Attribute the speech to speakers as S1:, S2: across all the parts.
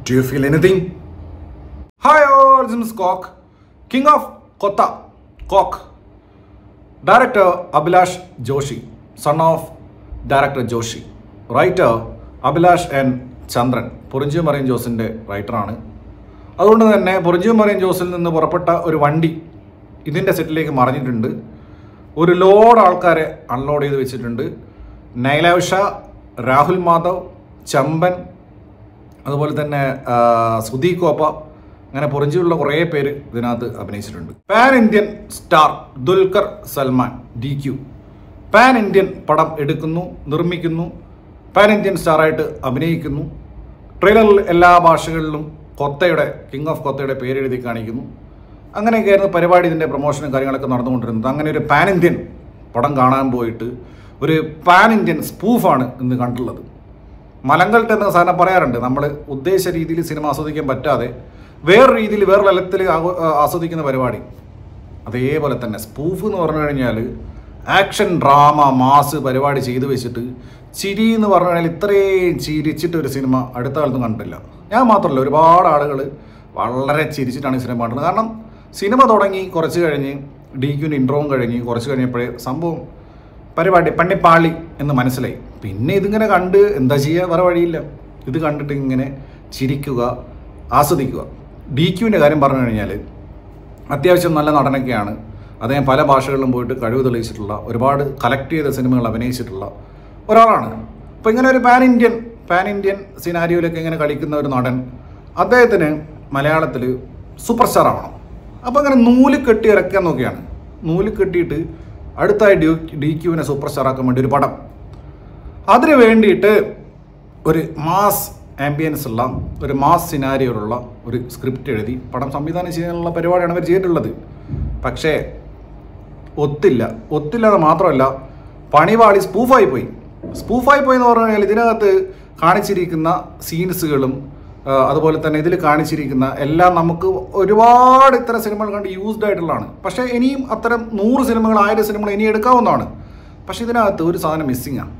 S1: Do you feel anything? Hi all, this is Cock, King of Kota, Cock. Director Abhilash Joshi, son of Director Joshi. Writer Abhilash N. ചന്ദ്രൻ പൊറിഞ്ചു മറിയൻ ജോസിൻ്റെ റൈറ്ററാണ് അതുകൊണ്ട് തന്നെ പൊറിഞ്ചു മറിയൻ ജോസിൽ നിന്ന് പുറപ്പെട്ട ഒരു വണ്ടി ഇതിൻ്റെ സെറ്റിലേക്ക് മറിഞ്ഞിട്ടുണ്ട് ഒരു ലോഡ് ആൾക്കാരെ അൺലോഡ് ചെയ്ത് വെച്ചിട്ടുണ്ട് നൈലാവിഷ രാഹുൽ മാധവ് ചമ്പൻ അതുപോലെ തന്നെ ആ, സുധി കോപ്പ അങ്ങനെ പൊറിഞ്ചിയുള്ള കുറേ പേര് ഇതിനകത്ത് അഭിനയിച്ചിട്ടുണ്ട് pan Indian star Dulquer Salmaan D Q pan Indian പടം എടുക്കുന്നു നിർമ്മിക്കുന്നു പാൻ ഇന്ത്യൻ സ്റ്റാറായിട്ട് അഭിനയിക്കുന്നു ട്രെയിലറിൽ എല്ലാ ഭാഷകളിലും കൊത്തയുടെ കിങ് ഓഫ് കൊത്തയുടെ പേരെഴുതി കാണിക്കുന്നു അങ്ങനെയൊക്കെയായിരുന്നു പരിപാടി ഇതിൻ്റെ പ്രൊമോഷനും കാര്യങ്ങളൊക്കെ നടന്നുകൊണ്ടിരുന്നത് അങ്ങനെ ഒരു പാൻ ഇന്ത്യൻ പടം കാണാൻ പോയിട്ട് ഒരു പാൻ ഇന്ത്യൻ സ്പൂഫാണ് ഇന്ന് കണ്ടുള്ളത് മലങ്കൾട്ട് എന്ന സാധനം പറയാറുണ്ട് നമ്മൾ ഉദ്ദേശ രീതിയിൽ സിനിമ ആസ്വദിക്കാൻ പറ്റാതെ വേറെ രീതിയിൽ വേറെ തലത്തിൽ ആഘോ- ആസ്വദിക്കുന്ന പരിപാടി അതേപോലെ തന്നെ സ്പൂഫ് എന്ന് പറഞ്ഞു കഴിഞ്ഞാൽ ആക്ഷൻ ഡ്രാമ മാസ് പരിപാടി ചെയ്തു വെച്ചിട്ട് ചിരി എന്ന് പറഞ്ഞു കഴിഞ്ഞാൽ ഇത്രയും ചിരിച്ചിട്ട് ഒരു സിനിമ അടുത്ത കാലത്തും കണ്ടിട്ടില്ല ഞാൻ മാത്രമല്ല ഒരുപാട് ആളുകൾ വളരെ ചിരിച്ചിട്ടാണ് ഈ സിനിമ കണ്ടത് കാരണം സിനിമ തുടങ്ങി കുറച്ച് കഴിഞ്ഞ് ഡി ക്യൂൻ്റെ ഇൻട്രോവും കഴിഞ്ഞ് കുറച്ച് കഴിഞ്ഞപ്പോഴേ സംഭവം പരിപാടി പണ്ണിപ്പാളി എന്ന് മനസ്സിലായി പിന്നെ ഇതിങ്ങനെ കണ്ട് എന്താ ചെയ്യുക വേറെ വഴിയില്ല ഇത് കണ്ടിട്ട് ഇങ്ങനെ ചിരിക്കുക ആസ്വദിക്കുക ഡി ക്യൂവിൻ്റെ കാര്യം പറഞ്ഞു കഴിഞ്ഞാൽ അത്യാവശ്യം നല്ല നടനൊക്കെയാണ് അദ്ദേഹം പല ഭാഷകളിലും പോയിട്ട് കഴിവ് തെളിയിച്ചിട്ടുള്ള ഒരുപാട് കളക്ട് ചെയ്ത സിനിമകൾ അഭിനയിച്ചിട്ടുള്ള ഒരാളാണ് അപ്പോൾ ഇങ്ങനെ ഒരു പാൻ ഇന്ത്യൻ പാൻ ഇന്ത്യൻ സിനാരിയോയിലൊക്കെ ഇങ്ങനെ കളിക്കുന്ന ഒരു നടൻ അദ്ദേഹത്തിന് മലയാളത്തിൽ സൂപ്പർ സ്റ്റാർ ആവണം അപ്പോൾ അങ്ങനെ നൂല് കെട്ടി ഇറക്കാൻ നോക്കിയാണ് നൂല് കെട്ടിയിട്ട് അടുത്തായി ഡി ഡി ക്യൂവിനെ സൂപ്പർ സ്റ്റാർ ആക്കാൻ വേണ്ടി ഒരു പടം അതിന് വേണ്ടിയിട്ട് ഒരു മാസ് ആംബിയൻസ് ഉള്ള ഒരു മാസ് സിനാരിയോയുള്ള ഒരു സ്ക്രിപ്റ്റ് എഴുതി പടം സംവിധാനം ചെയ്യാനുള്ള പരിപാടിയാണ് അവർ ചെയ്തിട്ടുള്ളത് പക്ഷേ ഒത്തില്ല ഒത്തില്ല എന്ന് മാത്രമല്ല പണിവാളി സ്പൂഫായി പോയി സ്പൂഫായി പോയി എന്ന് പറഞ്ഞു കഴിഞ്ഞാൽ ഇതിനകത്ത് കാണിച്ചിരിക്കുന്ന സീൻസുകളും ആ, അതുപോലെ തന്നെ ഇതിൽ കാണിച്ചിരിക്കുന്ന എല്ലാം നമുക്ക് ഒരുപാട് ഇത്തരം സിനിമകൾ കണ്ട് യൂസ്ഡ് ആയിട്ടുള്ളതാണ് പക്ഷേ ഇനിയും അത്തരം നൂറ് സിനിമകൾ ആയിരം സിനിമകൾ ഇനി എടുക്കാവുന്നതാണ് പക്ഷേ ഇതിനകത്ത് ഒരു സാധനം മിസ്സിങ്ങാണ്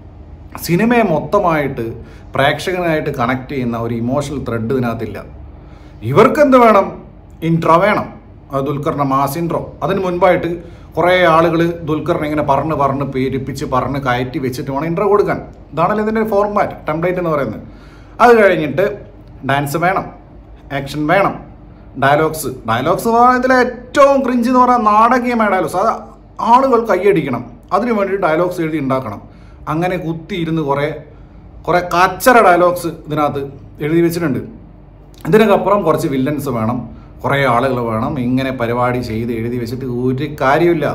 S1: സിനിമയെ മൊത്തമായിട്ട് പ്രേക്ഷകനായിട്ട് കണക്ട് ചെയ്യുന്ന ഒരു ഇമോഷണൽ ത്രെഡ് ഇതിനകത്തില്ല ഇവർക്ക് എന്ത് വേണം ഇൻട്രോ വേണം അത് ദുൽഖറിൻ്റെ മാസ് ഇൻട്രോ അതിന് മുൻപായിട്ട് കുറേ ആളുകൾ ദുൽഖറിനെ ഇങ്ങനെ പറഞ്ഞ് പറഞ്ഞ് പേരിപ്പിച്ച് പറഞ്ഞ് കയറ്റി വെച്ചിട്ട് വേണം ഇൻട്രോ കൊടുക്കാൻ ഇതാണല്ലോ ഇതിൻ്റെ ഫോർമാറ്റ് ടെംപ്ലേറ്റ് എന്ന് പറയുന്നത് അത് കഴിഞ്ഞിട്ട് ഡാൻസ് വേണം ആക്ഷൻ വേണം ഡയലോഗ്സ് ഡയലോഗ്സ് ഇതിലെ ഏറ്റവും ക്രിഞ്ച് എന്ന് പറഞ്ഞാൽ നാടകീയമായ ഡയലോഗ്സ് അത് ആളുകൾ കൈയടിക്കണം അതിനു വേണ്ടി ഡയലോഗ്സ് എഴുതി ഉണ്ടാക്കണം അങ്ങനെ കുത്തിയിരുന്ന് കുറേ കുറേ കച്ചറ ഡയലോഗ്സ് ഇതിനകത്ത് എഴുതി വെച്ചിട്ടുണ്ട് ഇതിനൊക്കപ്പുറം കുറച്ച് വില്ലൻസ് വേണം കുറേ ആളുകൾ വേണം ഇങ്ങനെ പരിപാടി ചെയ്ത് എഴുതി വെച്ചിട്ട് ഒരു കാര്യമില്ല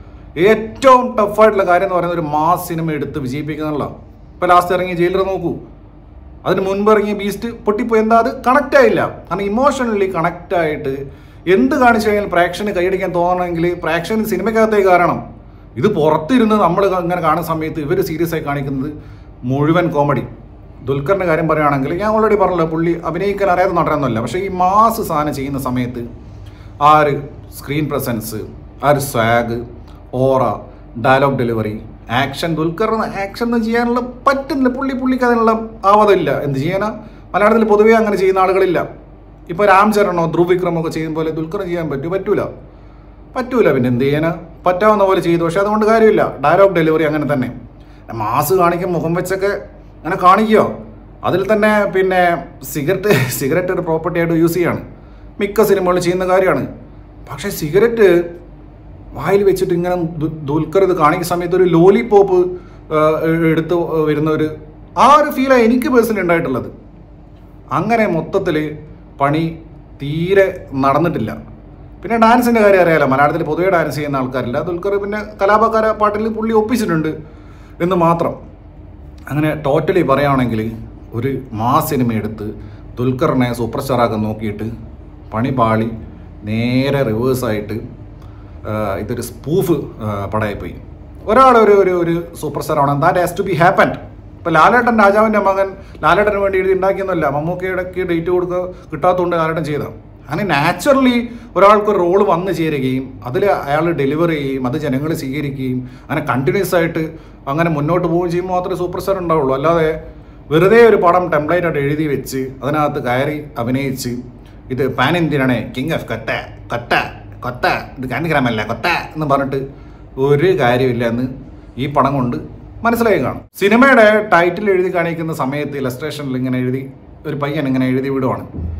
S1: ഏറ്റവും ടഫായിട്ടുള്ള കാര്യം എന്ന് പറയുന്നത് ഒരു മാസ് സിനിമ എടുത്ത് വിജയിപ്പിക്കുന്നുള്ള ഇപ്പോൾ ലാസ്റ്റ് ഇറങ്ങിയ ജയിലർ നോക്കൂ അതിന് മുൻപ് ഇറങ്ങിയ ബീസ്റ്റ് പൊട്ടിപ്പോയി എന്താ അത് കണക്റ്റ് ആയില്ല കാരണം ഇമോഷണലി കണക്റ്റ് ആയിട്ട് എന്ത് കാണിച്ചു കഴിഞ്ഞാൽ പ്രേക്ഷകന് കൈയടിക്കാൻ തോന്നണമെങ്കിൽ പ്രേക്ഷകന് സിനിമയ്ക്കകത്തേക്ക് കാരണം ഇത് പുറത്തിരുന്ന് നമ്മൾ ഇങ്ങനെ കാണുന്ന സമയത്ത് ഇവർ സീരിയസ് ആയി കാണിക്കുന്നത് മുഴുവൻ കോമഡി ദുൽഖറിൻ്റെ കാര്യം പറയുകയാണെങ്കിൽ ഞാൻ ഓൾറെഡി പറഞ്ഞല്ലോ പുള്ളി അഭിനയിക്കാൻ അറിയാത്ത നടനൊന്നുമല്ല പക്ഷേ ഈ മാസ് സാധനം ചെയ്യുന്ന സമയത്ത് ആ ഒരു സ്ക്രീൻ പ്രസൻസ് ആ ഒരു swag aura dialogue delivery action ദുൽഖറിന് ആക്ഷൻ ഒന്നും ചെയ്യാനുള്ള പറ്റുന്നില്ല പുള്ളി പുള്ളിക്ക് അതിനുള്ള ആവതില്ല എന്ത് ചെയ്യാനാ മലയാളത്തിൽ പൊതുവേ അങ്ങനെ ചെയ്യുന്ന ആളുകളില്ല ഇപ്പോൾ രാം ചരണോ ധ്രുവ് വിക്രമോ ഒക്കെ ചെയ്യുന്ന പോലെ ദുൽഖറിന് ചെയ്യാൻ പറ്റൂ പറ്റൂല പറ്റൂല പിന്നെ എന്ത് ചെയ്യാനാ പറ്റാവുന്ന പോലെ ചെയ്തു പക്ഷെ അതുകൊണ്ട് കാര്യമില്ല ഡയലോഗ് ഡെലിവറി അങ്ങനെ തന്നെ മാസ് കാണിക്കും മുഖം വെച്ചൊക്കെ അങ്ങനെ കാണിക്കുക അതിൽ തന്നെ പിന്നെ സിഗരറ്റ് സിഗരറ്റ് ഒരു പ്രോപ്പർട്ടി ആയിട്ട് യൂസ് ചെയ്യാണ് മിക്ക സിനിമകളിൽ ചെയ്യുന്ന കാര്യമാണ് പക്ഷേ സിഗരറ്റ് വായിൽ വെച്ചിട്ട് ഇങ്ങനെ ദു- ദുൽഖർ ഇത് കാണിക്കുന്ന സമയത്ത് ഒരു ലോലിപോപ്പ് എടുത്ത് വരുന്ന ഒരു ആ ഒരു ഫീലാണ് എനിക്ക് പേഴ്സണലി ഉണ്ടായിട്ടുള്ളത് അങ്ങനെ മൊത്തത്തിൽ പണി തീരെ നടന്നിട്ടില്ല പിന്നെ ഡാൻസിൻ്റെ കാര്യം അറിയാലോ മലയാളത്തിൽ പൊതുവേ ഡാൻസ് ചെയ്യുന്ന ആൾക്കാരില്ല ദുൽഖർ പിന്നെ കലാപക്കാര പാട്ടിൽ പുള്ളി ഒപ്പിച്ചിട്ടുണ്ട് എന്ന് മാത്രം അങ്ങനെ ടോട്ടലി പറയുകയാണെങ്കിൽ ഒരു മാ സിനിമ എടുത്ത് ദുൽഖറിനെ സൂപ്പർ സ്റ്റാറാക്കാൻ നോക്കിയിട്ട് പണി പാളി നേരെ റിവേഴ്സായിട്ട് ഇതൊരു സ്പൂഫ് പടമായിപ്പോയി ഒരാൾ ഒരു ഒരു ഒരു സൂപ്പർ സ്റ്റാർ ആണ് that has to be happened ഇപ്പോൾ ലാലേട്ടൻ രാജാവിൻ്റെ മകൻ ലാലേട്ടന് വേണ്ടി എഴുതി ഉണ്ടാക്കിയൊന്നുമല്ല മമ്മൂക്കയുടെക്ക് ഡേറ്റ് കൊടുക്കുക കിട്ടാത്തതുകൊണ്ട് ലാലേട്ടൻ ചെയ്ത അങ്ങനെ നാച്ചുറലി ഒരാൾക്ക് ഒരു റോള് വന്നു ചേരുകയും അതിൽ അയാൾ ഡെലിവർ ചെയ്യുകയും അത് ജനങ്ങൾ സ്വീകരിക്കുകയും അങ്ങനെ കണ്ടിന്യൂസ് ആയിട്ട് അങ്ങനെ മുന്നോട്ട് പോവുകയും ചെയ്യുമ്പോൾ മാത്രമേ സൂപ്പർ സ്റ്റാർ ഉണ്ടാവുള്ളൂ അല്ലാതെ വെറുതെ ഒരു പടം ടെംപ്ലേറ്റ് ആയിട്ട് എഴുതി വെച്ച് അതിനകത്ത് കയറി അഭിനയിച്ച് ഇത് പാൻ ഇന്ത്യനാണ് കിങ് ഓഫ് കൊത്ത കൊത്ത കൊത്ത ഇത് കാൻഡിഗ്രാമല്ല കൊത്ത എന്ന് പറഞ്ഞിട്ട് ഒരു കാര്യമില്ല എന്ന് ഈ പടം കൊണ്ട് മനസ്സിലായി കാണും സിനിമയുടെ ടൈറ്റിൽ എഴുതി കാണിക്കുന്ന സമയത്ത് ഇലസ്ട്രേഷനിൽ ഇങ്ങനെ എഴുതി ഒരു പയ്യൻ ഇങ്ങനെ എഴുതി വിടുവാണ്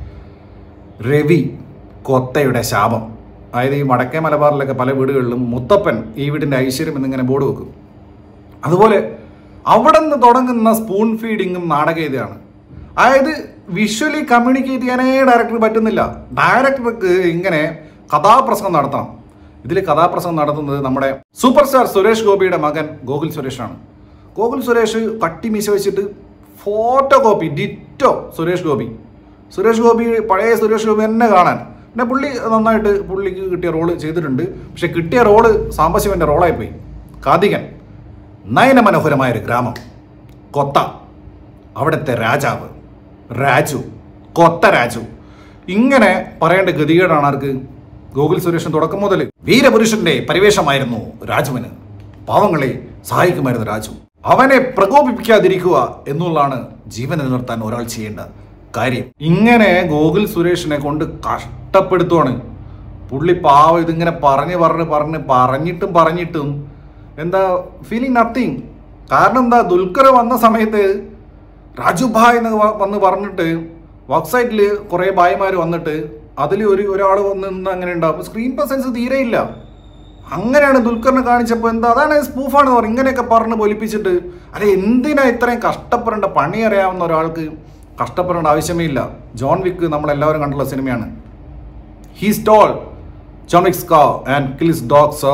S1: രവി കൊത്തയുടെ ശാപം അതായത് ഈ വടക്കേ മലബാറിലൊക്കെ പല വീടുകളിലും മുത്തപ്പൻ ഈ വീടിൻ്റെ ഐശ്വര്യം എന്നിങ്ങനെ ബോർഡ് വെക്കും അതുപോലെ അവിടെ നിന്ന് തുടങ്ങുന്ന സ്പൂൺ ഫീഡിങ്ങും നാടകീയതയാണ് അതായത് വിഷ്വലി കമ്മ്യൂണിക്കേറ്റ് ചെയ്യാനേ ഡയറക്ടർ പറ്റുന്നില്ല ഡയറക്ടർക്ക് ഇങ്ങനെ കഥാപ്രസംഗം നടത്തണം ഇതിൽ കഥാപ്രസംഗം നടത്തുന്നത് നമ്മുടെ സൂപ്പർ സ്റ്റാർ സുരേഷ് ഗോപിയുടെ മകൻ ഗോകുൽ സുരേഷാണ് ഗോകുൽ സുരേഷ് കട്ടി മീശ വെച്ചിട്ട് photo copy ditto Suresh Gopi Suresh Gopi പഴയ സുരേഷ് ഗോപി തന്നെ കാണാൻ പിന്നെ പുള്ളി നന്നായിട്ട് പുള്ളിക്ക് കിട്ടിയ റോള് ചെയ്തിട്ടുണ്ട് പക്ഷെ കിട്ടിയ റോള് സാംബശിവന്റെ റോളായിപ്പോയി കാതികൻ നയനമനോഹരമായ ഒരു ഗ്രാമം കൊത്ത അവിടുത്തെ രാജാവ് രാജു കൊത്ത രാജു ഇങ്ങനെ പറയേണ്ട ഗതികേടാണ് ആർക്ക് ഗോകുൽ സുരേഷൻ തുടക്കം മുതൽ വീരപുരുഷന്റെ പരിവേഷമായിരുന്നു രാജുവിന് പാവങ്ങളെ സഹായിക്കുമായിരുന്നു രാജു അവനെ പ്രകോപിപ്പിക്കാതിരിക്കുക എന്നുള്ളതാണ് ജീവൻ നിലനിർത്താൻ ഒരാൾ ചെയ്യേണ്ട കാര്യം ഇങ്ങനെ ഗോകുൽ സുരേഷിനെ കൊണ്ട് കഷ്ടപ്പെടുത്തുവാണ് പുള്ളി പാവം ഇതിങ്ങനെ പറഞ്ഞ് പറഞ്ഞ് പറഞ്ഞ് പറഞ്ഞിട്ടും പറഞ്ഞിട്ടും എന്താ ഫീലിംഗ് നത്തിങ് കാരണം എന്താ ദുൽഖർ വന്ന സമയത്ത് രാജു ഭായ് എന്ന് വ- വന്ന് പറഞ്ഞിട്ട് വർക്ക് സൈറ്റിൽ കുറേ ഭായിമാർ വന്നിട്ട് അതിൽ ഒരു ഒരാൾ വന്ന് നിന്ന് അങ്ങനെ ഉണ്ടാവും സ്ക്രീൻ പ്രസൻസ് തീരെയില്ല അങ്ങനെയാണ് ദുൽഖറിനെ കാണിച്ചപ്പോൾ എന്താ അതാണ് സ്പൂഫാണ് പറയും ഇങ്ങനെയൊക്കെ പറഞ്ഞ് പൊലിപ്പിച്ചിട്ട് അല്ലെ എന്തിനാ ഇത്രയും കഷ്ടപ്പെടേണ്ട പണി അറിയാവുന്ന ഒരാൾക്ക് കഷ്ടപ്പെടേണ്ട ആവശ്യമേ ഇല്ല ജോൺ വിക്ക് നമ്മളെല്ലാവരും കണ്ടുള്ള സിനിമയാണ് he stole John Wick's car and kills dogs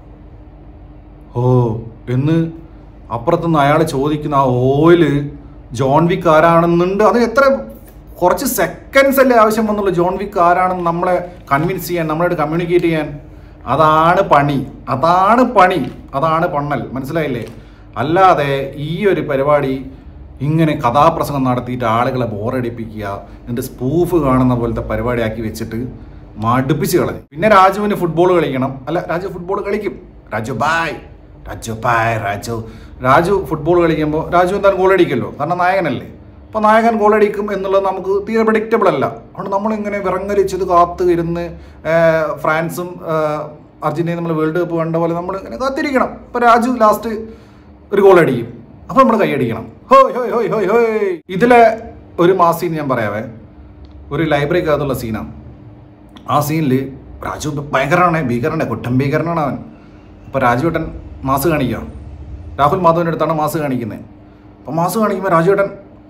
S1: ഓ എന്ന് അപ്പുറത്തുനിന്ന് അയാൾ ചോദിക്കുന്ന ആ ഓയില് ജോൺ വിക്ക് ആരാണെന്നുണ്ട് അത് എത്ര കുറച്ച് സെക്കൻഡ്സ് അല്ലേ ആവശ്യം വന്നുള്ളൂ ജോൺ വിക്ക് ആരാണെന്ന് നമ്മളെ കൺവിൻസ് ചെയ്യാൻ നമ്മളായിട്ട് കമ്മ്യൂണിക്കേറ്റ് ചെയ്യാൻ അതാണ് പണി അതാണ് പണി അതാണ് പണ്ണൽ മനസ്സിലായില്ലേ അല്ലാതെ ഈ ഒരു പരിപാടി ഇങ്ങനെ കഥാപ്രസംഗം നടത്തിയിട്ട് ആളുകളെ ബോറടിപ്പിക്കുക എന്നിട്ട് സ്പൂഫ് കാണുന്ന പോലത്തെ പരിപാടിയാക്കി വെച്ചിട്ട് മടുപ്പിച്ച് കളഞ്ഞു പിന്നെ രാജുവിന് ഫുട്ബോൾ കളിക്കണം അല്ല രാജു ഫുട്ബോൾ കളിക്കും രാജു ബായ് രാജു ബായ് രാജു രാജു ഫുട്ബോൾ കളിക്കുമ്പോൾ രാജു എന്തായാലും ഗോൾ അടിക്കുമല്ലോ കാരണം നായകനല്ലേ അപ്പോൾ നായകൻ ഗോൾ അടിക്കും എന്നുള്ളത് നമുക്ക് തീരെ പ്രഡിക്റ്റബിൾ അല്ല അതുകൊണ്ട് നമ്മളിങ്ങനെ വിറങ്ങലിച്ചത് കാത്ത് ഇരുന്ന് ആ, ഫ്രാൻസും ആ, അർജന്റീനയും നമ്മൾ വേൾഡ് കപ്പ് കണ്ട പോലെ നമ്മൾ ഇങ്ങനെ കാത്തിരിക്കണം ഇപ്പോൾ രാജു ലാസ്റ്റ് ഒരു ഗോൾ അടിക്കും അപ്പോൾ നമ്മൾ കൈയടിക്കണം ഹോയ് ഹോയ് ഹോയ് ഹോയ് ഹോയ് ഇതിലെ ഒരു മാസ് സീൻ ഞാൻ പറയാവേ ഒരു ലൈബ്രറിക്കകത്തുള്ള സീനാണ് ആ സീനിൽ രാജു ഭയങ്കരനാണ് ഭീകരനാണ് കുട്ടൻ ഭീകരനാണ് അവൻ അപ്പോൾ രാജുവേട്ടൻ മാസ് കാണിക്കുക രാഹുൽ മാധവൻ്റെ അടുത്താണ് മാസ് കാണിക്കുന്നത് അപ്പോൾ മാസ് കാണിക്കുമ്പോൾ രാജുവേട്ടൻ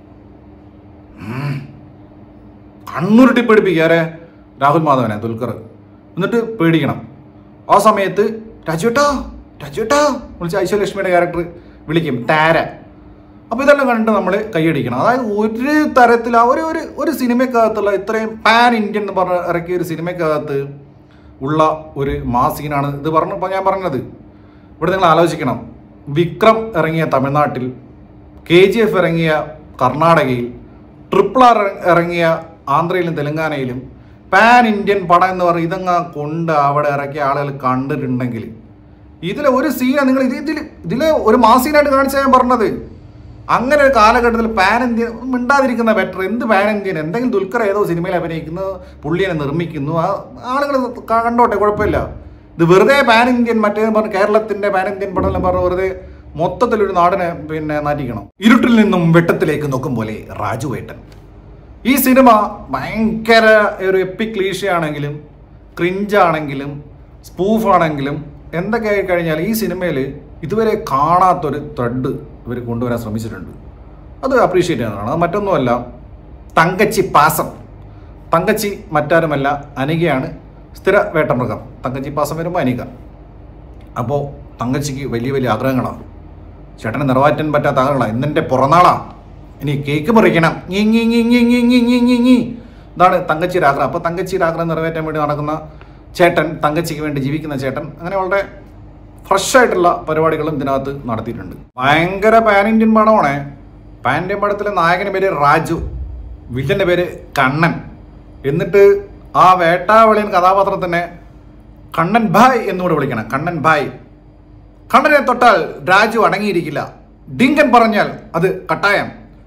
S1: ഉം, കണ്ണുരുട്ടി പേടിപ്പിക്കുക ആരെ രാഹുൽ മാധവനെ ദുൽഖർ എന്നിട്ട് പേടിക്കണം ആ സമയത്ത് രാജുവേട്ടാ രാജുവേട്ടാ വിളിച്ച ഐശ്വര്യലക്ഷ്മിയുടെ ക്യാരക്ടർ വിളിക്കും താര അപ്പോൾ ഇതെല്ലാം കണ്ടിട്ട് നമ്മൾ കൈയടിക്കണം അതായത് ഒരു തരത്തിൽ ആ ഒരു ഒരു ഒരു സിനിമക്കകത്തുള്ള ഇത്രയും പാൻ ഇന്ത്യൻ എന്ന് പറഞ്ഞ ഇറക്കിയ ഒരു സിനിമക്കകത്ത് ഉള്ള ഒരു മാ സീനാണ് ഇത് പറഞ്ഞപ്പോൾ ഞാൻ പറഞ്ഞത് ഇവിടെ നിങ്ങൾ ആലോചിക്കണം വിക്രം ഇറങ്ങിയ തമിഴ്നാട്ടിൽ കെ ജി എഫ് ഇറങ്ങിയ കർണാടകയിൽ ട്രിപ്പിൾ ആർ ഇറങ്ങിയ ആന്ധ്രയിലും തെലങ്കാനയിലും പാൻ ഇന്ത്യൻ പടം എന്ന് പറഞ്ഞ് ഇതങ്ങ് കൊണ്ട് അവിടെ ഇറക്കിയ ആളുകൾ കണ്ടിട്ടുണ്ടെങ്കിൽ ഇതിലെ ഒരു സീനാണ് നിങ്ങൾ ഇത് ഇതിൽ ഇതിലെ ഒരു മാസീനായിട്ട് കാണിച്ചാൽ ഞാൻ പറഞ്ഞത് അങ്ങനെ ഒരു കാലഘട്ടത്തിൽ പാൻ ഇന്ത്യൻ മിണ്ടാതിരിക്കുന്ന ബെറ്റർ എന്ത് പാൻ ഇന്ത്യൻ എന്തെങ്കിലും ദുൽഖർ ഏതോ സിനിമയിൽ അഭിനയിക്കുന്നു പുള്ളിയെ നിർമ്മിക്കുന്നു ആ ആളുകൾ കണ്ടോട്ടെ കുഴപ്പമില്ല ഇത് വെറുതെ പാൻ ഇന്ത്യൻ മറ്റേ പറഞ്ഞ കേരളത്തിന്റെ പാൻ ഇന്ത്യൻ പടം എല്ലാം പറഞ്ഞ് വെറുതെ മൊത്തത്തിലൊരു നാടിനെ പിന്നെ നാറ്റിക്കണം ഇരുട്ടിൽ നിന്നും വെട്ടത്തിലേക്ക് നോക്കും പോലെ രാജുവേട്ടൻ ഈ സിനിമ ഭയങ്കര ഒരു എപ്പിക് ക്ലീഷയാണെങ്കിലും ക്രിഞ്ചാണെങ്കിലും സ്പൂഫാണെങ്കിലും എന്തൊക്കെ ആയി കഴിഞ്ഞാൽ ഈ സിനിമയിൽ ഇതുവരെ കാണാത്തൊരു ത്രെഡ് ഇവർ കൊണ്ടുവരാൻ ശ്രമിച്ചിട്ടുണ്ട് അത് അപ്രീഷിയേറ്റ് ചെയ്യുന്നതാണ് അത് മറ്റൊന്നുമല്ല തങ്കച്ചി പാസം തങ്കച്ചി മറ്റാരുമല്ല അനികയാണ് സ്ഥിര വേട്ടമൃഗം തങ്കച്ചി പാസം വരുമ്പോൾ അനിക അപ്പോൾ തങ്കച്ചിക്ക് വലിയ വലിയ ആഗ്രഹങ്ങളാണ് ചേട്ടന് നിറവാറ്റാൻ പറ്റാത്ത ആഗ്രഹങ്ങളാണ് ഇന്നെൻ്റെ പുറന്നാളാ ഇനി കേക്ക് മുറിക്കണം ഞി ഞി ഞി ഞി ഞി ഞി ഞി ഞി ഞി ഇതാണ് തങ്കച്ചിയുടെ ആഗ്രഹം അപ്പോൾ തങ്കച്ചിയുടെ ആഗ്രഹം നിറവേറ്റാൻ വേണ്ടി നടക്കുന്ന ചേട്ടൻ തങ്കച്ചിക്ക് വേണ്ടി ജീവിക്കുന്ന ചേട്ടൻ അങ്ങനെ വളരെ ഫ്രഷ് ആയിട്ടുള്ള പരിപാടികളും ഇതിനകത്ത് നടത്തിയിട്ടുണ്ട് ഭയങ്കര പാൻ ഇന്ത്യൻ പടമാണേ പാൻ ഇന്ത്യൻ പടത്തിലെ നായകൻ്റെ പേര് രാജു വില്ലൻ്റെ പേര് കണ്ണൻ എന്നിട്ട് ആ വേട്ടാവളിയൻ കഥാപാത്രത്തിനെ കണ്ണൻ ഭായ് എന്നുകൂടെ വിളിക്കണം കണ്ണൻ ഭായ് കണ്ണനെ തൊട്ടാൽ രാജു അടങ്ങിയിരിക്കില്ല ഡിങ്കൻ പറഞ്ഞാൽ അത് കട്ടായം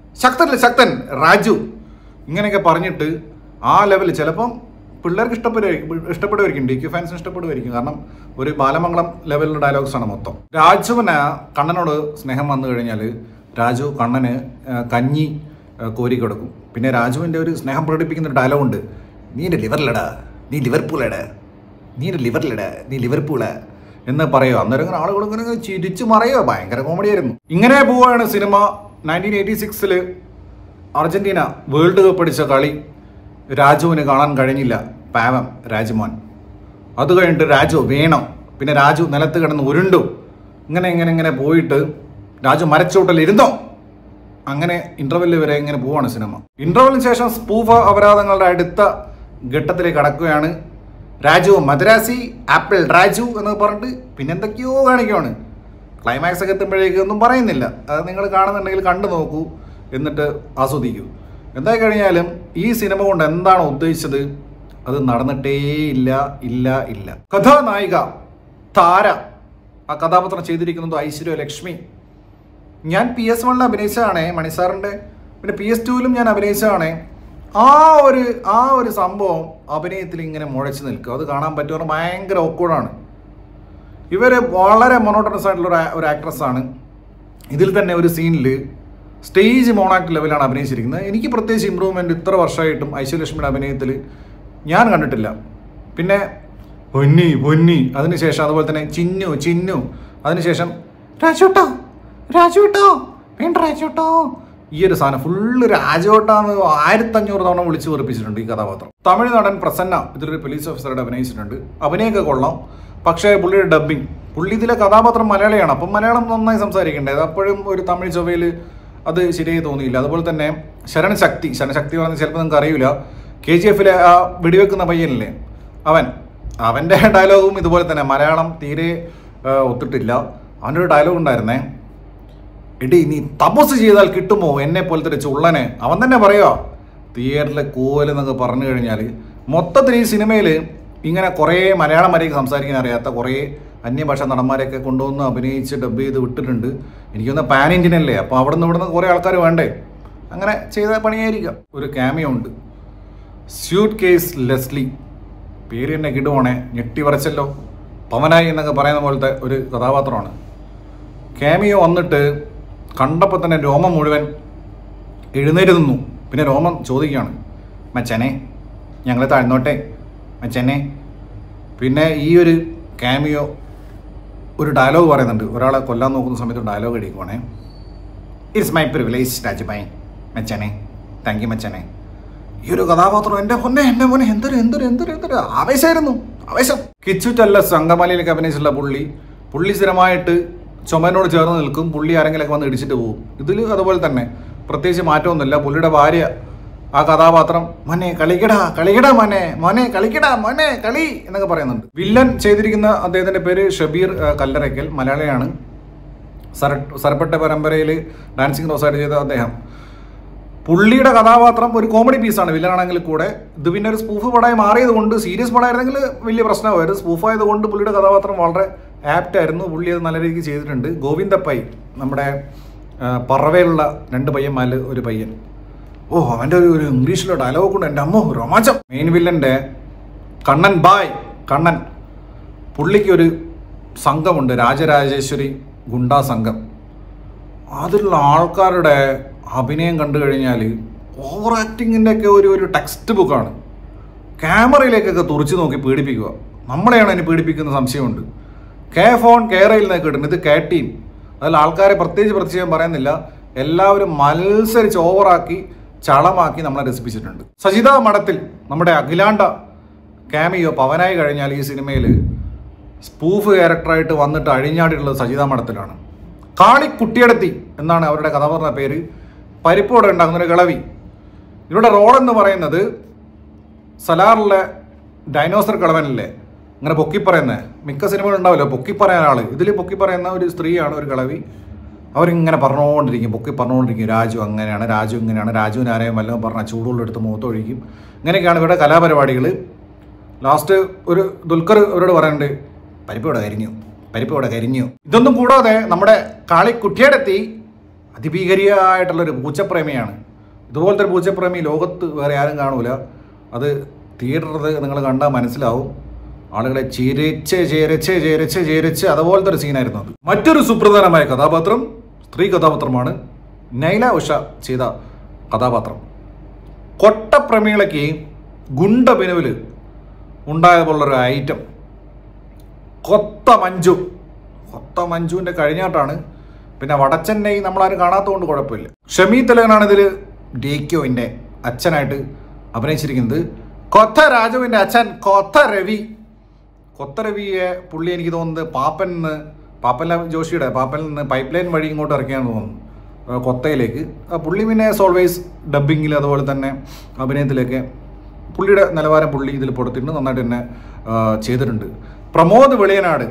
S1: ശക്തനല്ല ശക്തൻ രാജു ഇങ്ങനെയൊക്കെ പറഞ്ഞിട്ട് ആ ലെവലിൽ ചിലപ്പം പിള്ളേർക്ക് ഇഷ്ടപ്പെടുമായിരിക്കും ഇഷ്ടപ്പെടുമായിരിക്കും ഡി ക്യു ഫാൻസിന് ഇഷ്ടപ്പെടുമായിരിക്കും കാരണം ഒരു ബാലമംഗളം ലെവലിലുള്ള ഡയലോഗ്സ് ആണ് മൊത്തം രാജുവിന് കണ്ണനോട് സ്നേഹം വന്നു കഴിഞ്ഞാൽ രാജു കണ്ണന് ആ, കഞ്ഞി ആ, കോരി കൊടുക്കും പിന്നെ രാജുവിൻ്റെ ഒരു സ്നേഹം പ്രകടിപ്പിക്കുന്ന ഒരു ഡയലോഗ് ഉണ്ട് നീ എൻ്റെ ലിവറിലടാ നീ ലിവർപൂളടാ നീ എൻ്റെ ലിവറിലടാ നീ ലിവർപൂള് എന്ന് പറയുക അന്നേരം ഇങ്ങനെ ആളുകൾ ഇങ്ങനെ ഇങ്ങനെ ചിരിച്ചു മറയുക ഭയങ്കര കോമഡി ആയിരുന്നു ഇങ്ങനെ പോവുകയാണ് സിനിമ നയൻറ്റീൻ എയ്റ്റി സിക്സിൽ അർജന്റീന വേൾഡ് കപ്പ് അടിച്ച കളി രാജുവിന് കാണാൻ കഴിഞ്ഞില്ല പാവം രാജുമോൻ അത് കഴിഞ്ഞിട്ട് രാജു വീണം പിന്നെ രാജു നിലത്ത് കിടന്ന് ഉരുണ്ടു ഇങ്ങനെ ഇങ്ങനെ ഇങ്ങനെ പോയിട്ട് രാജു മരച്ചോട്ടിൽ ഇരുന്നോ അങ്ങനെ ഇന്റർവെല്ല് വരെ ഇങ്ങനെ പോവാണ് സിനിമ ഇന്റർവെല്ലിന് ശേഷം സ്പൂഫ അപരാധങ്ങളുടെ അടുത്ത ഘട്ടത്തിലേക്ക് കടക്കുകയാണ് രാജു മദ്രാസി ആപ്പിൾ രാജു എന്ന് പറഞ്ഞിട്ട് പിന്നെന്തൊക്കെയോ കാണിക്കുവാണ് ക്ലൈമാക്സ് ഒക്കെ എത്തുമ്പോഴേക്കും ഒന്നും പറയുന്നില്ല അത് നിങ്ങൾ കാണുന്നുണ്ടെങ്കിൽ കണ്ടു നോക്കൂ എന്നിട്ട് ആസ്വദിക്കൂ എന്തായി കഴിഞ്ഞാലും ഈ സിനിമ കൊണ്ട് എന്താണ് ഉദ്ദേശിച്ചത് അത് നടന്നിട്ടേ ഇല്ല ഇല്ല ഇല്ല കഥാനായിക താര ആ കഥാപാത്രം ചെയ്തിരിക്കുന്നത് ഐശ്വര്യ ലക്ഷ്മി ഞാൻ പി എസ് വണ്ണിൽ അഭിനയിച്ചതാണേ മണിസാറിൻ്റെ പിന്നെ പി എസ് ടുവിലും ഞാൻ അഭിനയിച്ചതാണേ ആ ഒരു ആ ഒരു സംഭവം അഭിനയത്തിൽ ഇങ്ങനെ മുഴച്ചു നിൽക്കും അത് കാണാൻ പറ്റുമെന്ന് ഭയങ്കര ഓക്കോടാണ് ഇവർ വളരെ മൊണോട്ടണസ് ആയിട്ടുള്ള ഒരു ആ- ഒരു ആക്ട്രസ് ആണ് ഇതിൽ തന്നെ ഒരു സീനിൽ സ്റ്റേജ് മോണാക്ട് ലെവലാണ് അഭിനയിച്ചിരിക്കുന്നത് എനിക്ക് പ്രത്യേകിച്ച് ഇമ്പ്രൂവ്മെൻറ്റ് ഇത്ര വർഷമായിട്ടും ഐശ്വര്യലക്ഷ്മിയുടെ അഭിനയത്തിൽ ഞാൻ കണ്ടിട്ടില്ല പിന്നെ പൊന്നി പൊന്നി അതിനുശേഷം അതുപോലെ തന്നെ ചിന്നു ചിന്നു അതിനുശേഷം രാജോട്ടോ രാജോട്ടോ വേണ്ട രാജോട്ടോ ഈ ഒരു സാധനം ഫുള്ള് രാജോട്ടാന്ന് ആയിരത്തഞ്ഞൂറ് തവണ വിളിച്ചു വെറുപ്പിച്ചിട്ടുണ്ട് ഈ കഥാപാത്രം തമിഴ് നടൻ പ്രസന്ന ഇതിലൊരു പോലീസ് ഓഫീസറുടെ അഭിനയിച്ചിട്ടുണ്ട് അഭിനയമൊക്കെ കൊള്ളാം പക്ഷേ പുള്ളിയുടെ ഡബ്ബിങ് പുള്ളി ഇതിലെ കഥാപാത്രം മലയാളിയാണ് അപ്പം മലയാളം നന്നായി സംസാരിക്കേണ്ടത് അപ്പോഴും ഒരു തമിഴ് ചൊവ്വയിൽ അത് ശരിയായി തോന്നിയില്ല അതുപോലെ തന്നെ ശരൺ ശക്തി ശരൺ ശക്തി പറഞ്ഞാൽ ചിലപ്പോൾ നിങ്ങൾക്ക് അറിയില്ല കെ ജി എഫിലെ ആ വെടിവെക്കുന്ന പയ്യനില്ലേ അവൻ അവൻ്റെ ഡയലോഗും ഇതുപോലെ തന്നെ മലയാളം തീരെ ആ, ഒത്തിട്ടില്ല അവൻ്റെ ഒരു ഡയലോഗ് ഉണ്ടായിരുന്നേ എടി നീ തപസ് ചെയ്താൽ കിട്ടുമോ എന്നെ പോലത്തെ ഒരു ചുള്ളനെ അവൻ തന്നെ പറയുക തിയേറ്ററിലെ കൂവലെന്നൊക്കെ പറഞ്ഞു കഴിഞ്ഞാൽ മൊത്തത്തിൽ ഈ സിനിമയിൽ ഇങ്ങനെ കുറേ മലയാളം വരെയൊക്കെ സംസാരിക്കാൻ അറിയാത്ത കുറേ അന്യഭാഷ നടന്മാരെയൊക്കെ കൊണ്ടുവന്ന് അഭിനയിച്ച് ഡബ് ചെയ്ത് വിട്ടിട്ടുണ്ട് എനിക്കൊന്ന് പാൻ ഇന്ത്യൻ അല്ലേ അപ്പോൾ അവിടെ നിന്ന് ഇവിടെ നിന്ന് കുറേ ആൾക്കാർ വേണ്ടേ അങ്ങനെ ചെയ്ത പണിയായിരിക്കാം ഒരു ക്യാമിയോ ഉണ്ട് സ്യൂട്ട് കേസ് ലെസ്ലി പേര് തന്നെ കിടുവാണേ ഞെട്ടി വരച്ചല്ലോ പവനായി എന്നൊക്കെ പറയുന്ന പോലത്തെ ഒരു കഥാപാത്രമാണ് ക്യാമിയോ വന്നിട്ട് കണ്ടപ്പോൾ തന്നെ രോമം മുഴുവൻ എഴുന്നേറ്റ് നിന്നു പിന്നെ രോമം ചോദിക്കുകയാണ് മച്ചനെ ഞങ്ങൾ താഴ്ന്നോട്ടെ മച്ചനെ പിന്നെ ഈ ഒരു ക്യാമിയോ ഒരു ഡയലോഗ് പറയുന്നുണ്ട് ഒരാളെ കൊല്ലാൻ നോക്കുന്ന സമയത്ത് ഡയലോഗ് അടിക്കുവാണേ ഇറ്റ്സ് മൈ പ്രിവിലേജ് രാജുബായി മച്ചനെ താങ്ക് യു മച്ചനെ ഈ ഒരു കഥാപാത്രം എൻ്റെ പൊന്നെ എൻ്റെ മോനെ എന്തൊരു എന്തൊരു എന്തൊരു എന്തൊരു ആവേശമായിരുന്നു ആവേശം കിച്ചുറ്റല്ല സംഗമലയിലേക്ക് അഭിനയിച്ചിട്ടുള്ള പുള്ളി പുള്ളി സ്ഥിരമായിട്ട് ചുമനോട് ചേർന്ന് നിൽക്കും പുള്ളി ആരെങ്കിലൊക്കെ വന്ന് ഇടിച്ചിട്ട് പോകും ഇതിൽ അതുപോലെ തന്നെ പ്രത്യേകിച്ച് മാറ്റമൊന്നുമില്ല പുള്ളിയുടെ ഭാര്യ ആ കഥാപാത്രം മോനെ കളിക്കടാ കളിക്കടാ മോനെ മോനെ കളിക്കടാ മോനെ കളി എന്നൊക്കെ പറയുന്നുണ്ട് വില്ലൻ ചെയ്തിരിക്കുന്ന അദ്ദേഹത്തിന്റെ പേര് ഷബീർ ആ, കല്ലറയ്ക്കൽ മലയാളിയാണ് സര സരപ്പെട്ട പരമ്പരയിൽ ഡാൻസിങ് റോസായിട്ട് ചെയ്ത അദ്ദേഹം പുള്ളിയുടെ കഥാപാത്രം ഒരു കോമഡി പീസാണ് വില്ലനാണെങ്കിൽ കൂടെ ഇത് പിന്നെ ഒരു സ്പൂഫ് പടമായി മാറിയത് കൊണ്ട് സീരിയസ് പടമായിരുന്നെങ്കിൽ വലിയ പ്രശ്നമായിരുന്നു സ്പൂഫ് ആയതുകൊണ്ട് പുള്ളിയുടെ കഥാപാത്രം വളരെ ആപ്റ്റ് ആയിരുന്നു പുള്ളി അത് നല്ല രീതിക്ക് ചെയ്തിട്ടുണ്ട് ഗോവിന്ദ പൈ നമ്മുടെ ആ, പറവയിലുള്ള രണ്ട് പയ്യന്മാരിൽ ഒരു പയ്യൻ ഓ അവൻ്റെ ഒരു ഒരു ഇംഗ്ലീഷിലെ ഡയലോഗ് കൊണ്ട് എൻ്റെ അമ്മോ രോമാഞ്ചം മെയിൻ വില്ലൻ്റെ കണ്ണൻ ബായ് കണ്ണൻ പുള്ളിക്ക് ഒരു സംഘമുണ്ട് രാജരാജേശ്വരി ഗുണ്ടാ സംഘം അതിലുള്ള ആൾക്കാരുടെ അഭിനയം കണ്ടു കഴിഞ്ഞാൽ ഓവർ ആക്ടിങ്ങിൻ്റെ ഒക്കെ ഒരു ഒരു ടെക്സ്റ്റ് ബുക്കാണ് ക്യാമറയിലേക്കൊക്കെ തുറച്ചു നോക്കി പീഡിപ്പിക്കുക നമ്മളെയാണ് അതിന് പീഡിപ്പിക്കുന്ന സംശയമുണ്ട് കെ ഫോൺ കേരയിൽ നിന്നൊക്കെ ഇടുന്നത് ഇത് കെ ടീം അതിൽ ആൾക്കാരെ പ്രത്യേകിച്ച് പ്രത്യേകം പറയുന്നില്ല എല്ലാവരും മത്സരിച്ച് ഓവറാക്കി ചളമാക്കി നമ്മളെ രസിപ്പിച്ചിട്ടുണ്ട് സജിത മഠത്തിൽ നമ്മുടെ അഖിലാണ്ട ക്യാമിയോ പവനായി കഴിഞ്ഞാൽ ഈ സിനിമയിൽ സ്പൂഫ് ക്യാരക്ടറായിട്ട് വന്നിട്ട് അഴിഞ്ഞാടിയിട്ടുള്ളത് സജിത മഠത്തിലാണ് കാളിക്കുട്ടിയടത്തി എന്നാണ് അവരുടെ കഥാപാത്ര പേര് പരിപ്പോടെ ഉണ്ടാകുന്ന ഒരു കിളവി ഇവരുടെ റോൾ എന്ന് പറയുന്നത് സലാറിലെ ഡൈനോസർ കിളവനല്ലേ അങ്ങനെ പൊക്കി പറയുന്നത് മിക്ക സിനിമകളും ഉണ്ടാവില്ല പൊക്കി പറയാൻ ആള് ഇതിൽ പൊക്കി പറയുന്ന ഒരു സ്ത്രീയാണ് ഒരു കിളവി അവരിങ്ങനെ പറഞ്ഞുകൊണ്ടിരിക്കും പൊക്കി പറഞ്ഞുകൊണ്ടിരിക്കും രാജു അങ്ങനെയാണ് രാജു ഇങ്ങനെയാണ് രാജുവിന് ആരെയും വല്ലതും പറഞ്ഞാൽ ചൂടുവെള്ളം എടുത്ത് മുഖത്തൊഴിക്കും ഇങ്ങനെയൊക്കെയാണ് ഇവരുടെ കലാപരിപാടികൾ ലാസ്റ്റ് ഒരു ദുൽഖർ അവരോട് പറയുന്നുണ്ട് പരിപ്പ് ഇവിടെ കരിഞ്ഞു പരിപ്പ് ഇവിടെ കരിഞ്ഞു ഇതൊന്നും കൂടാതെ നമ്മുടെ കാളിക്കുട്ടിയടത്തി അതിഭീകരിയായിട്ടുള്ളൊരു പൂച്ചപ്രേമിയാണ് ഇതുപോലത്തെ ഒരു പൂച്ചപ്രേമി ലോകത്ത് വേറെ ആരും കാണൂല അത് തിയേറ്ററിൽ നിങ്ങൾ കണ്ടാൽ മനസ്സിലാവും ആളുകളെ ചിരച്ച് ചിരച്ച് ചിരച്ച് ചിരച്ച് അതുപോലത്തെ ഒരു സീനായിരുന്നു അത് മറ്റൊരു സുപ്രധാനമായ കഥാപാത്രം സ്ത്രീ കഥാപാത്രമാണ് നൈല ഉഷ ചെയ്ത കഥാപാത്രം കൊട്ടപ്രമീളയ്ക്ക് ഗുണ്ട പിനുവിൽ ഉണ്ടായതുപോലുള്ളൊരു ഐറ്റം കൊത്ത മഞ്ജു കൊത്ത മഞ്ജുവിൻ്റെ കഴിഞ്ഞാട്ടാണ് പിന്നെ വടച്ചെന്നൈ നമ്മളാരും കാണാത്തതുകൊണ്ട് കുഴപ്പമില്ല ഷമി തിലകനാണ് ഇതിൽ ഡേക്കോവിൻ്റെ അച്ഛനായിട്ട് അഭിനയിച്ചിരിക്കുന്നത് കൊത്ത രാജുവിൻ്റെ അച്ഛൻ കൊത്ത രവി കൊത്ത രവിയെ പുള്ളി എനിക്ക് തോന്നുന്നത് പാപ്പൻ നിന്ന് പാപ്പൻ ജോഷിയുടെ പാപ്പനിൽ നിന്ന് പൈപ്പ് ലൈൻ വഴി ഇങ്ങോട്ട് ഇറക്കിയാന്ന് തോന്നുന്നു ആ, കൊത്തയിലേക്ക് ആ, പുള്ളി പിന്നെ സോൾവേസ് ഡബ്ബിങ്ങിൽ അതുപോലെ തന്നെ അഭിനയത്തിലൊക്കെ പുള്ളിയുടെ നിലവാരം പുള്ളി ഇതിൽ കൊടുത്തിട്ടുണ്ട് നന്നായിട്ട് തന്നെ ആ, ചെയ്തിട്ടുണ്ട് പ്രമോദ് വെളിയനാട്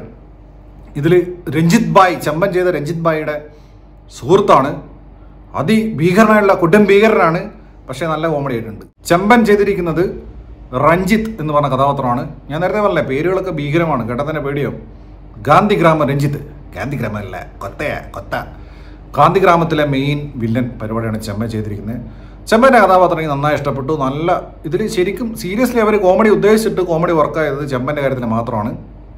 S1: ഇതിൽ രഞ്ജിത് ബായ് ചെമ്പൻ ചെയ്ത രഞ്ജിത് ബായിയുടെ സുഹൃത്താണ് അതിഭീകരനായുള്ള കുറ്റം ഭീകരനാണ് പക്ഷേ നല്ല കോമഡി ആയിട്ടുണ്ട് ചെമ്പൻ ചെയ്തിരിക്കുന്നത് രഞ്ജിത്ത് എന്ന് പറഞ്ഞ കഥാപാത്രമാണ് ഞാൻ നേരത്തെ പറഞ്ഞില്ലേ പേരുകളൊക്കെ ഭീകരമാണ് കേട്ടാ തന്നെ പേടിയോ ഗാന്ധിഗ്രാമ രഞ്ജിത്ത് ഗാന്ധിഗ്രാമല്ല കൊത്തയ കൊത്ത ഗാന്ധിഗ്രാമത്തിലെ മെയിൻ വില്ലൻ പരിപാടിയാണ് ചെമ്മ ചെയ്തിരിക്കുന്നത് ചെമ്മൻ്റെ കഥാപാത്രം എനിക്ക് നന്നായി ഇഷ്ടപ്പെട്ടു നല്ല ഇതിൽ ശരിക്കും സീരിയസ്ലി അവർ കോമഡി ഉദ്ദേശിച്ചിട്ട് കോമഡി വർക്കായത് ചെമ്മൻ്റെ കാര്യത്തിൽ മാത്രമാണ്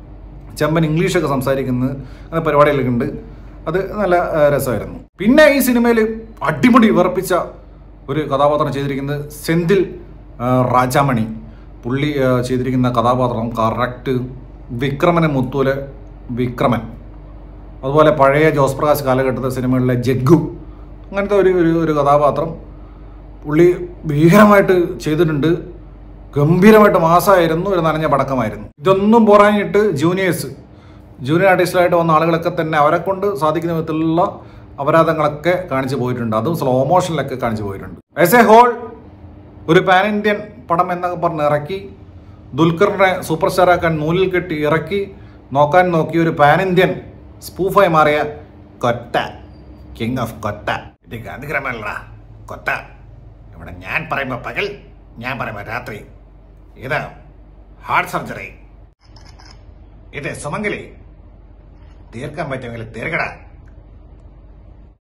S1: ചെമ്പൻ ഇംഗ്ലീഷൊക്കെ സംസാരിക്കുന്നത് അങ്ങനെ പരിപാടികളൊക്കെ ഉണ്ട് അത് നല്ല ആ, രസമായിരുന്നു പിന്നെ ഈ സിനിമയിൽ അടിമുടി വിറപ്പിച്ച ഒരു കഥാപാത്രം ചെയ്തിരിക്കുന്നത് സെന്തിൽ ആ, രാജാമണി പുള്ളി ആ, ചെയ്തിരിക്കുന്ന കഥാപാത്രം കറക്റ്റ് വിക്രമനെ മുത്തൂലെ വിക്രമൻ അതുപോലെ പഴയ ജോസ് പ്രകാശ് കാലഘട്ടത്തെ സിനിമകളിലെ ജഗ്ഗു അങ്ങനത്തെ ഒരു ഒരു ഒരു കഥാപാത്രം പുള്ളി ഭീകരമായിട്ട് ചെയ്തിട്ടുണ്ട് ഗംഭീരമായിട്ട് മാസമായിരുന്നു ഒരു നനഞ്ഞ പടക്കമായിരുന്നു ഇതൊന്നും പോരാഞ്ഞിട്ട് ജൂനിയേഴ്സ് ജൂനിയർ ആർട്ടിസ്റ്റിലായിട്ട് വന്ന ആളുകളൊക്കെ തന്നെ അവരെ കൊണ്ട് സാധിക്കുന്ന വിധത്തിലുള്ള അപരാധങ്ങളൊക്കെ കാണിച്ചു പോയിട്ടുണ്ട് അതും സ്ലോ മോഷനിലൊക്കെ കാണിച്ചു പോയിട്ടുണ്ട് ആസ് എ ഹോൾ ഒരു പാൻ ഇന്ത്യൻ പടം എന്നൊക്കെ പറഞ്ഞ് ഇറക്കി ദുൽഖറിനെ സൂപ്പർ സ്റ്റാറാക്കാൻ നൂലിൽ കെട്ടി ഇറക്കി നോക്കാൻ നോക്കി ഒരു പാൻ ഇന്ത്യൻ സ്പൂഫായി മാറിയ കൊത്ത കിങ് ഓഫ് കൊത്ത ഇത് ഗാന്ധിഗ്രാമല്ല കൊത്ത ഇവിടെ ഞാൻ പറയുമ്പോൾ പകൽ ഞാൻ പറയുമ്പോൾ രാത്രി ഇത് ഹാർട്ട് സർജറി ഇത് സുമംഗലി തീർക്കാൻ പറ്റുമെങ്കിൽ തീർക്കട